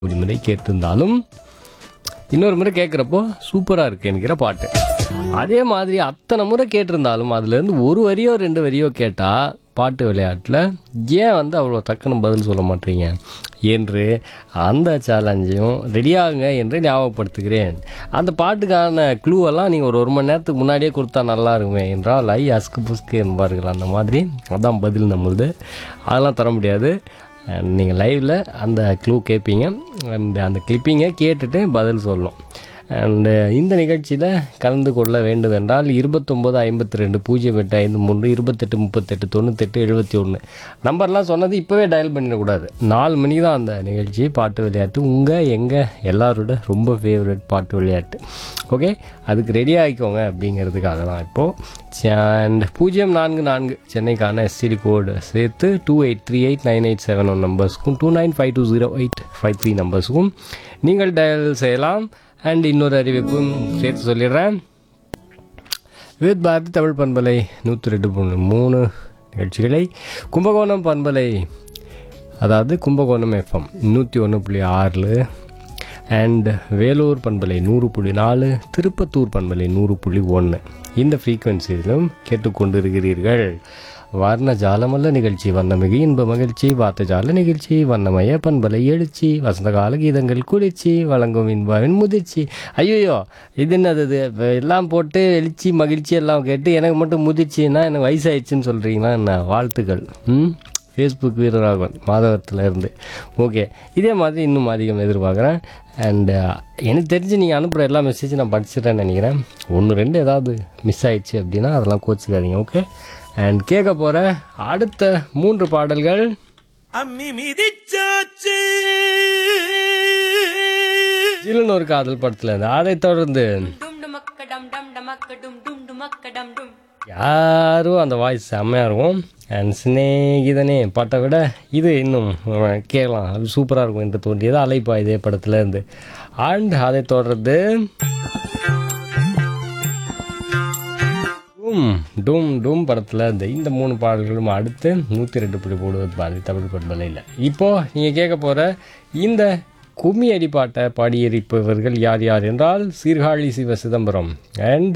ஒரு முறை கேட்டிருந்தாலும் இன்னொரு முறை கேட்குறப்போ சூப்பராக இருக்கு என்கிற பாட்டு அதே மாதிரி அத்தனை முறை கேட்டிருந்தாலும் அதுலேருந்து ஒரு வரியோ ரெண்டு வரியோ கேட்டால் பாட்டு விளையாட்டில் ஏன் வந்து அவ்வளோ டக்குன்னு பதில் சொல்ல மாட்டீங்க என்று அந்த சேலஞ்சையும் ரெடியாகுங்க என்று ஞாபகப்படுத்துகிறேன் அந்த பாட்டுக்கான க்ளூவெல்லாம் நீங்கள் ஒரு ஒரு மணி நேரத்துக்கு முன்னாடியே கொடுத்தா நல்லா இருக்குமே என்றால் ஐ அஸ்கு புஸ்கு என்பார்கள் அந்த மாதிரி அதான் பதில் நம்மளுது அதெல்லாம் தர முடியாது நீங்கள் லைவில் அந்த க்ளூ கேட்பீங்க அண்ட் அந்த கிளிப்பிங்கை கேட்டுட்டு பதில் சொல்லணும் அண்டு இந்த நிகழ்ச்சியில் கலந்து கொள்ள வேண்டுமென்றால் இருபத்தொம்போது ஐம்பத்தி ரெண்டு பூஜ்ஜியம் எட்டு ஐந்து மூன்று இருபத்தெட்டு முப்பத்தெட்டு தொண்ணூத்தெட்டு எழுபத்தி ஒன்று நம்பர்லாம் சொன்னது இப்போவே டயல் பண்ணிடக்கூடாது நாலு மணிக்கு தான் அந்த நிகழ்ச்சி பாட்டு விளையாட்டு உங்கள் எங்கள் எல்லாரோட ரொம்ப ஃபேவரட் பாட்டு விளையாட்டு ஓகே அதுக்கு ரெடி ஆகிக்கோங்க அப்படிங்கிறதுக்காக தான் இப்போது அண்ட் பூஜ்ஜியம் நான்கு நான்கு சென்னைக்கான எஸ்டிடி கோடு சேர்த்து two eight three eight nine eight seven one நம்பர்ஸ்க்கும் two nine five two zero eight five three நம்பர்ஸுக்கும் நீங்கள் டயல் செய்யலாம் அண்ட் இன்னொரு அறிவிப்பும் சேர்த்து சொல்லிடுறேன் வித் பாரதி தமிழ் பண்பலை நூற்றி ரெண்டு புள்ளி மூணு நிகழ்ச்சிகளை கும்பகோணம் பண்பலை அதாவது கும்பகோணம் எஃப்எம் நூற்றி ஒன்று புள்ளி ஆறில் அண்ட் வேலூர் பண்பலை நூறு புள்ளி நாலு திருப்பத்தூர் பண்பலை நூறு புள்ளி ஒன்று இந்த ஃப்ரீக்குவென்சியிலும் கேட்டுக்கொண்டு இருக்கிறீர்கள் வர்ண ஜாலமல்ல நிகழ்ச்சி வண்ணமிகு இன்ப மகிழ்ச்சி வார்த்த ஜால நிகழ்ச்சி வண்ணமய பண்பலை எழுச்சி வசந்தகால கீதங்கள் குளிர்ச்சி வழங்கும் இன்பாவின் முதிர்ச்சி ஐயோ இது என்னது இது இப்ப எல்லாம் போட்டு எழுச்சி மகிழ்ச்சி எல்லாம் கேட்டு எனக்கு மட்டும் முதிர்ச்சின்னா எனக்கு வயசாயிடுச்சுன்னு சொல்கிறீங்களா என்ன வாழ்த்துக்கள் ம் ஃபேஸ்புக் வீரராகவன் மாதவரத்தில் இருந்து ஓகே இதே மாதிரி இன்னும் அதிகம் எதிர்பார்க்குறேன் அண்டு எனக்கு தெரிஞ்சு நீங்கள் அனுப்புகிற எல்லா மெசேஜும் நான் படிச்சிட்டேன்னு நினைக்கிறேன் ஒன்று ரெண்டு ஏதாவது மிஸ் ஆயிடுச்சு அப்படின்னா அதெல்லாம் கோச்சிக்காதீங்க ஓகே அண்ட் கேட்க போகிற அடுத்த மூன்று பாடல்கள் அம்மி மிதிச்சாச்சு ஜில்லுன்னு ஒரு காதல் படத்தில் இருந்து அதை தொடர்ந்து டும் டுமக்க டம் டம் டமக்க டும் டும் டுமக்க டம் டும் யாரும் அந்த வாய்ஸ் செம்மையாக இருக்கும் அண்ட் சிநேகிதனே பாட்டை விட இது இன்னும் அஹ், கேட்கலாம் அது சூப்பராக இருக்கும் என்று தோன்றியது அலைப்பா இதே படத்துல இருந்து அண்ட் அதை தொடர்ந்து டூம் டூம் டூம் படத்தில் இந்த இந்த மூணு பாடல்களும் அடுத்து நூற்றி ரெண்டு புள்ளி போடுவது பாரதி தமிழ் பண்பலையில் இப்போது நீங்கள் கேட்க போகிற இந்த கும்மி அடி பாட்டை பாடியிருப்பவர்கள் யார் யார் என்றால் சீர்காழி சிவ சிதம்பரம் அண்ட்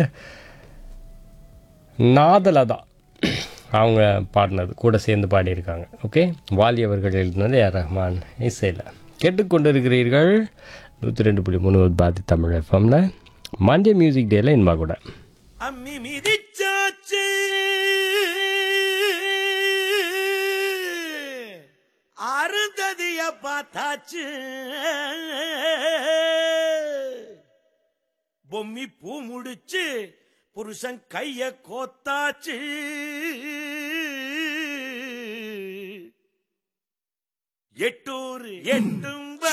நாதலதா அவங்க பாடினது கூட சேர்ந்து பாடியிருக்காங்க ஓகே வாலி அவர்கள் எழுதினது ஏ ரஹ்மான் இசையில் கேட்டுக்கொண்டிருக்கிறீர்கள் நூற்றி ரெண்டு புள்ளி மூணு பாதி தமிழ் எஃப்எம்ல மண்டே மியூசிக் டேல இன்பா கூட அம்மி மிதிச்சாச்சு அருந்ததிய பார்த்தாச்சு பொம்மி பூ முடிச்சு புருஷன் கைய கோத்தாச்சு எட்டூர் எட்டும்